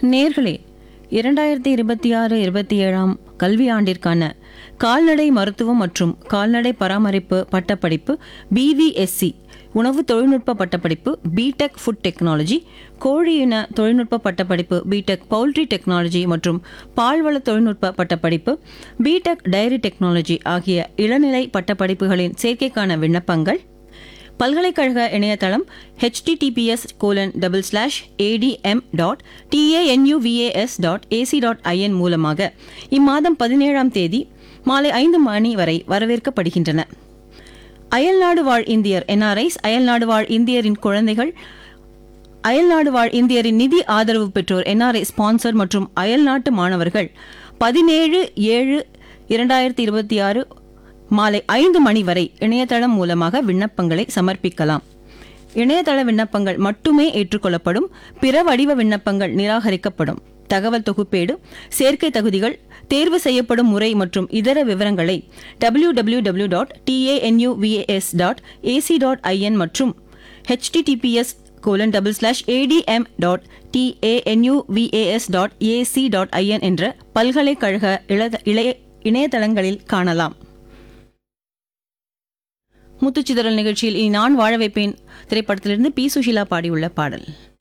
நேர்களே இரண்டாயிரத்தி இருபத்தி ஆறு இருபத்தி ஏழாம் கல்வியாண்டிற்கான கால்நடை மருத்துவம் மற்றும் கால்நடை பராமரிப்பு பட்டப்படிப்பு பிவிஎஸ்சி உணவு தொழில்நுட்ப பட்டப்படிப்பு பிடெக் ஃபுட் டெக்னாலஜி கோழி இன தொழில்நுட்ப பட்டப்படிப்பு பிடெக் பவுல்ட்ரி டெக்னாலஜி மற்றும் பால்வள தொழில்நுட்ப பட்டப்படிப்பு பிடெக் டைரி டெக்னாலஜி ஆகிய இளநிலை பட்டப்படிப்புகளின் சேர்க்கைக்கான விண்ணப்பங்கள் பல்கலைக்கழக இணையதளம் https colon double slash ADM dot TANUVAS dot AC dot IN மூலமாக இம்மாதம் பதினேழாம் தேதி மாலை ஐந்து மணி வரை வரவேற்கப்படுகின்றன அயல்நாடு வாழ் இந்தியர் என்ஆர்ஐஸ் அயல்நாடு வாழ் இந்தியரின் குழந்தைகள் அயல்நாடு வாழ் இந்தியரின் நிதி ஆதரவு பெற்றோர் என்ஆர்ஐ ஸ்பான்சர் மற்றும் அயல்நாட்டு மாணவர்கள் பதினேழு ஏழு இரண்டாயிரத்தி இருபத்தி ஆறு மாலை ஐந்து மணி வரை இணையதளம் மூலமாக விண்ணப்பங்களை சமர்ப்பிக்கலாம் இணையதள விண்ணப்பங்கள் மட்டுமே ஏற்றுக்கொள்ளப்படும் பிற வடிவ விண்ணப்பங்கள் நிராகரிக்கப்படும் தகவல் தொகுப்பேடு சேர்க்கை தகுதிகள் தேர்வு செய்யப்படும் முறை மற்றும் இதர விவரங்களை W W W dot TANUVAS dot AC dot IN மற்றும் HTTPS colon double slash ADM dot TANUVAS dot AC dot IN என்ற பல்கலைக்கழக இளத- இளைய இணையதளங்களில் காணலாம் முத்துச்சிதறல் நிகழ்ச்சியில் இனி நான் வாழ வைப்பேன் திரைப்படத்திலிருந்து பி சுஷீலா பாடியுள்ள பாடல்